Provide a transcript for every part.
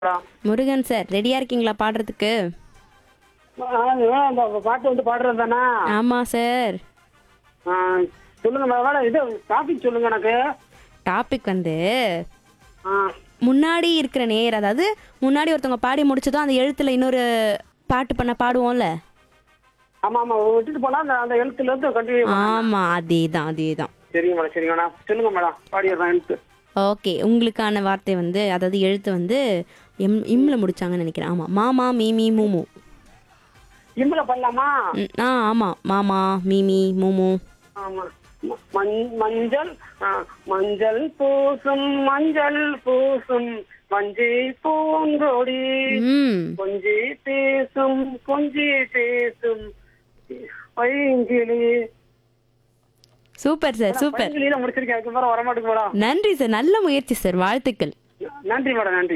Murugan sir ரெடியா இருக்கீங்களா பாடுறதுக்கு ஆ, ஆ, அந்த பாட்டு வந்து பாடுறது தானே ஆமா சார் ஆ, சொல்லுங்க மேடம் இது டாபிக் சொல்லுங்க எனக்கு டாபிக் வந்து ஆ, முன்னாடி இருக்கிற நேர் அதாவது முன்னாடி ஒருத்தவங்க பாடி முடிச்சதும் அந்த எழுத்துல இன்னொரு பாட்டு பண்ண பாடுவோம்ல ஆமா ஆமா விட்டுட்டு போனா அந்த அந்த எழுத்துல இருந்து கண்டினியூ ஆமா அதேதான் அதேதான் சரிங்க மேடம் சரிங்க மேடம் சொல்லுங்க மேடம் பாடிடுறேன் எழுத்து ஓகே உங்களுக்கான வார்த்தை வந்து அதாவது எழுத்து வந்து எம் இம்ல முடிச்சாங்கன்னு நினைக்கிறேன் ஆமா மாமா மீமி மூமு இம்புல பண்ணலாமா ம், ஆ ஆமா மாமா மீமி மூமு ஆமா ம- மஞ்- மஞ்சள் ஆ, மஞ்சள் பூசும் மஞ்சள் பூசும் மஞ்சி பூங்கொடி ம் கொஞ்சி பேசும் கொஞ்சி பேசும் பைங்கிளி சூப்பர் சார் சூப்பர் பைங்கிளியில முடிச்சிருக்கேன் அதுக்கப்புறம் வரமாட்டேங்க மேடம் நன்றி சார் நல்ல முயற்சி சார் வாழ்த்துக்கள் நன்றி மேடம் நன்றி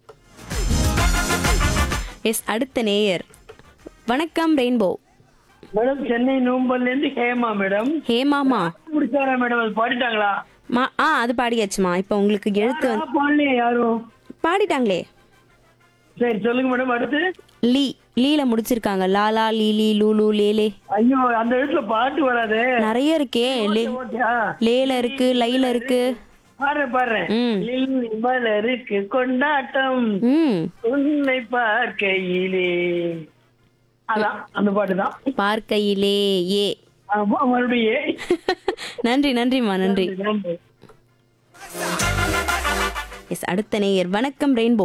எஸ் அடுத்த நேயர் வணக்கம் ரெயின்போ மேடம் சென்னை நூம்பல்ல இருந்து ஹேமா மேடம் ஹேமாமா முடிச்சாரா மேடம் அது பாடிட்டாங்களா மா ஆ அது பாடியாச்சுமா இப்போ உங்களுக்கு எழுத்து வந்து பாடலையே யாரும் பாடிட்டாங்களே சரி சொல்லுங்க மேடம் அடுத்து லீ லீல முடிச்சிருக்காங்க லாலா லீலி லூலு லேலே ஐயோ அந்த இடத்துல பாட்டு வராதே நிறைய இருக்கே லே ஓகேயா லேல இருக்கு லைல இருக்கு பாடுறேன் பாடுறேன் ம். லில்லி மலருக்கு கொண்டாட்டம் ம் உன்னை பார்க்கையிலே அதான் அந்த பாட்டு தான் பார்க்கையிலே ஏ ஆமா மறுபடியும் நன்றி நன்றிம்மா நன்றி நன்றி எஸ் அடுத்த நேயர் வணக்கம் ரெயின்போ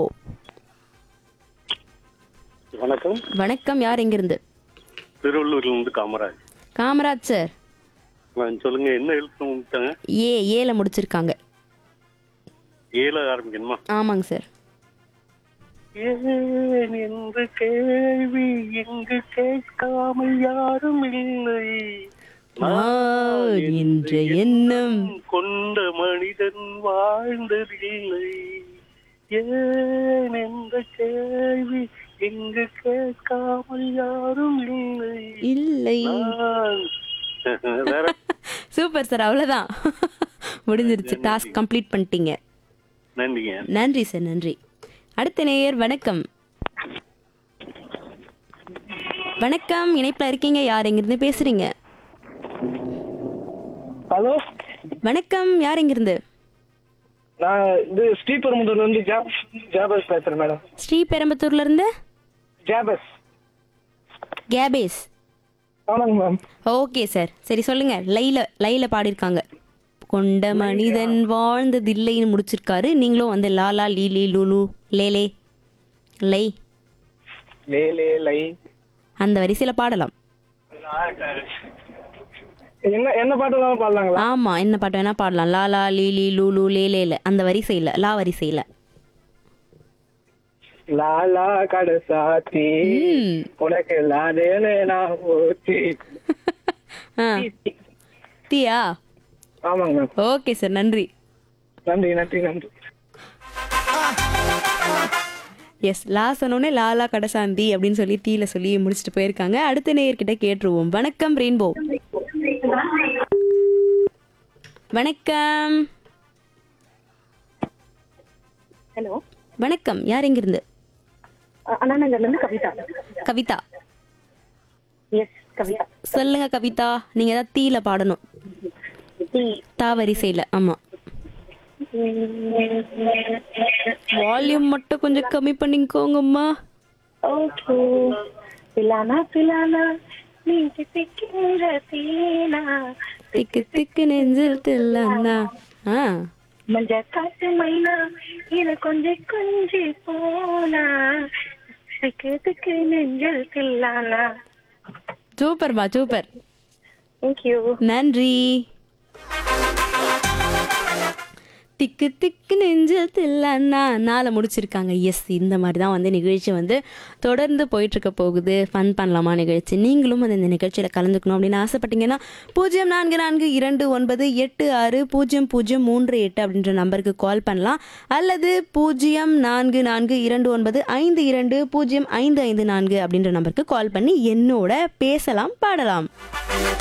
வணக்கம் வணக்கம் யார் எங்கிருந்து திருவள்ளூர்ல இருந்து காமராஜ் காமராஜ் சார் நான் சொல்லுங்க என்ன எழுத்து முடிச்சாங்க ஏ ஏல முடிச்சிருக்காங்க ஏல ஆரம்பிக்கணுமா ஆமாங்க சார் ஏன் என்று கேள்வி எங்கு கேட்காமல் யாரும் இல்லை நான் என்ற எண்ணம் கொண்ட மனிதன் வாழ்ந்ததில்லை ஏன் என்ற கேள்வி எங்கு கேட்காமல் யாரும் இல்லை இல்லை நான் வேற சூப்பர் சார் அவ்வளோதான் முடிஞ்சிருச்சு டாஸ்க் கம்ப்ளீட் பண்ணிட்டீங்க நன்றிங்க நன்றி சார் நன்றி அடுத்த நேயர் வணக்கம் வணக்கம் இணைப்பில் இருக்கீங்க யார் எங்கிருந்து பேசுறீங்க ஹலோ வணக்கம் யார் எங்கிருந்து நான் இது ஸ்ரீபெரும்புதூர்ல இருந்து ஜாப் ஜாபஸ் பேசுறேன் மேடம் ஸ்ரீபெரும்புத்தூர்ல இருந்து ஜாபஸ் கேபேஸ் ஆமாங்க மேம் ஓகே சார் சரி சொல்லுங்க லைல லைல பாடியிருக்காங்க கொண்ட மனிதன் வாழ்ந்ததில்லைன்னு முடிச்சிருக்காரு நீங்களும் வந்து லாலா லீலி லூலு லேலே லை லே லே லை அந்த வரிசையில பாடலாம் என்ன என்ன பாட்டு தான் பாடலாங்களா ஆமா என்ன பாட்டு வேணா பாடலாம் லாலா லீலி லூலு லேலேல அந்த வரிசையில லா வரிசையில லாலா கடசாத்தி ம். உனக்கு லாடேனே நான் போச்சு ஆ. தீயா ஆமாங்க மேம் ஓகே சார் நன்றி நன்றி நன்றி நன்றி எஸ் லா சொன்னோடனே லாலா கடசாந்தி அப்படின்னு சொல்லி தீல சொல்லி முடிச்சுட்டு போயிருக்காங்க அடுத்த நேயர்கிட்ட கேட்டுருவோம் வணக்கம் ரெயின்போ வணக்கம் ஹலோ வணக்கம் யார் எங்கிருந்து அண்ணாநகர்ல இருந்து கவிதா கவிதா எஸ் கவிதா சொல்லுங்க கவிதா நீங்க தான் தீல பாடணும் தா வரிசையில ஆமா வால்யூம் மட்டும் கொஞ்சம் கம்மி பண்ணிக்கோங்கம்மா ஓகே பிலானா பிலானா நீ திக்கிற தீனா திக்கு திக்கு நெஞ்சில் தில்லன்னா ஆ மஞ்ச காட்டு மைனா இது கொஞ்சம் கொஞ்சி போனா திக்கு திக்கு நெஞ்சல் தில்லானா சூப்பர்மா சூப்பர் தேங்க்யூ நன்றி திக்கு திக்கு நெஞ்சில் தில்லன்னா நாளை முடிச்சிருக்காங்க எஸ் இந்த மாதிரி தான் வந்து நிகழ்ச்சி வந்து தொடர்ந்து போயிட்டுருக்க போகுது ஃபன் பண்ணலாமா நிகழ்ச்சி நீங்களும் வந்து இந்த நிகழ்ச்சியில் கலந்துக்கணும் அப்படின்னு ஆசைப்பட்டீங்கன்னா பூஜ்ஜியம் நான்கு நான்கு இரண்டு ஒன்பது எட்டு ஆறு பூஜ்ஜியம் பூஜ்ஜியம் மூன்று எட்டு அப்படின்ற நம்பருக்கு கால் பண்ணலாம் அல்லது பூஜ்ஜியம் நான்கு நான்கு இரண்டு ஒன்பது ஐந்து இரண்டு பூஜ்ஜியம் ஐந்து ஐந்து நான்கு அப்படின்ற நம்பருக்கு கால் பண்ணி என்னோட பேசலாம் பாடலாம்